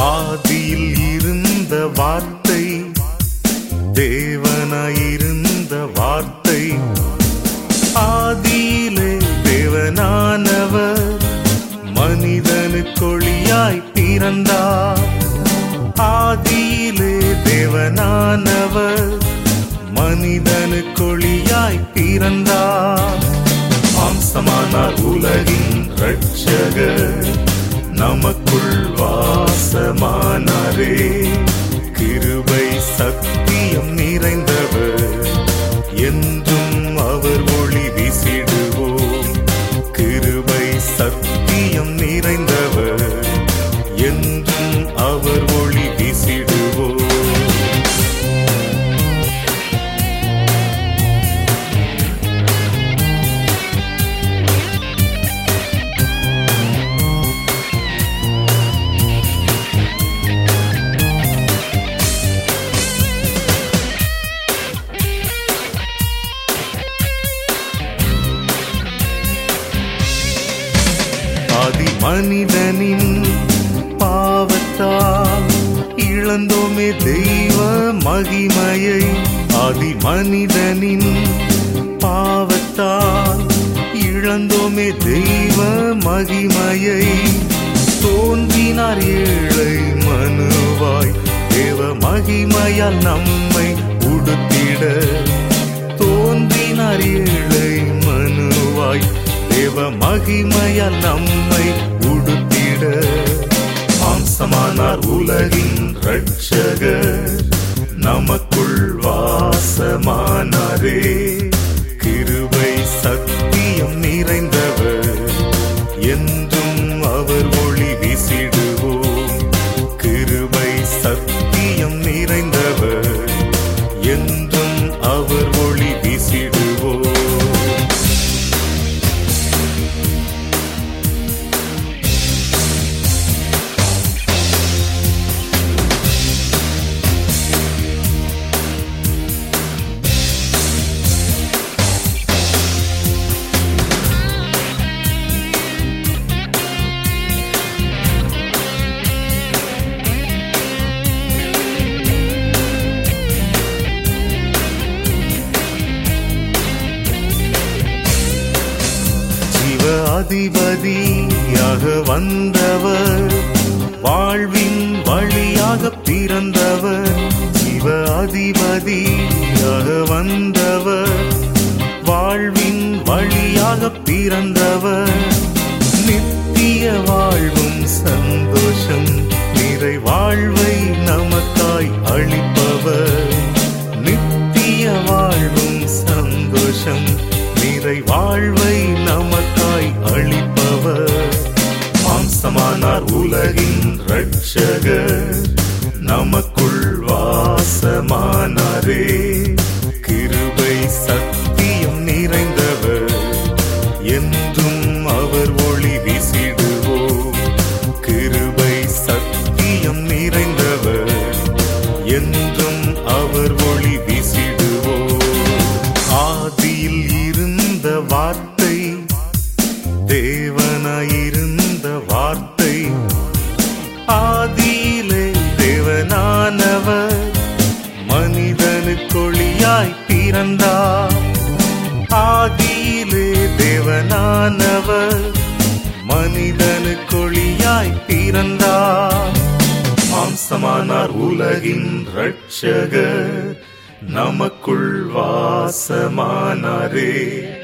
ஆதியில் இருந்த வார்த்தை தேவனாயிருந்த வார்த்தை ஆதியிலே தேவனானவர் மனிதனுக்கொழியாய் பிறந்தார் ஆதியிலே தேவனானவர் மனிதனுக்கொழியாய் பிறந்தார் மாம்சமானார் உலகின் ரட்சகர் நமக்குள் வாசமானாரே கிருபை சத்தியம் நிறைந்தவர் என்றும் அவர் ஒளி வீசிடுவோம் கிருபை சத்தியம் நிறைந்தவர் என்றும் அவர் ஒளி வீசிடுவோம் ஆதி மனிதனின் பாவத்தால் இழந்தோமே தெய்வ மகிமையை ஆதி மனிதனின் பாவத்தால் இழந்தோமே தெய்வ மகிமையை தோன்றினார் ஏழை மனுவாய் தேவ மகிமையால் நம்மை உடுத்திட தோன்றினார் ஏழை மனுவாய் தேவ மகிமையால் நம்மை உடுத்திட மாம்சமானார் உலகின் ரட்சகர் நமக்குள் வாசமானாரே கிருபை சத்தியம் நிறைந்தவர் என்றும் அவர் ஒளி வீசிடுவோம் கிருபை சத்தியம் நிறைந்தவர் என்றும் அவர் ஒளி வீசிடுவோம் ஜீவ அதிபதியாக வந்தவர் வாழ்வின் வழியாக பிறந்தவர் ஜீவ அதிபதியாக வந்தவர் வாழ்வின் வழியாக பிறந்தவர் நித்திய வாழ்வும் சந்தோஷம் நிறை வாழ்வை நமக்காய் அளிப்பவர் நித்திய வாழ்வும் சந்தோஷம் நிறை வாழ்வை நமக்காய் அளிப்பவர் மாம்சமானார் உலகின் ரட்சகர் நமக்குள் வாசமானாரே கிருபை சத்தியம் நிறைந்தவர் என்றும் அவர் ஒளி வீசிடுவோம் கிருபை சத்தியம் நிறைந்தவர் என்றும் அவர் ஒளி வீசிடுவோம் ஆதியில் இருந்த வார்த்தை தேவனாயிருந்த வார்த்தை ஆதியிலே தேவனானவர் மனிதனுக்கொழியாய் பிறந்தார் ஆதியிலே தேவனானவர் மனிதனுக்கொழியாய் பிறந்தார் மாம்சமானார் உலகின் ரட்சகர் நமக்குள் வாசமானாரே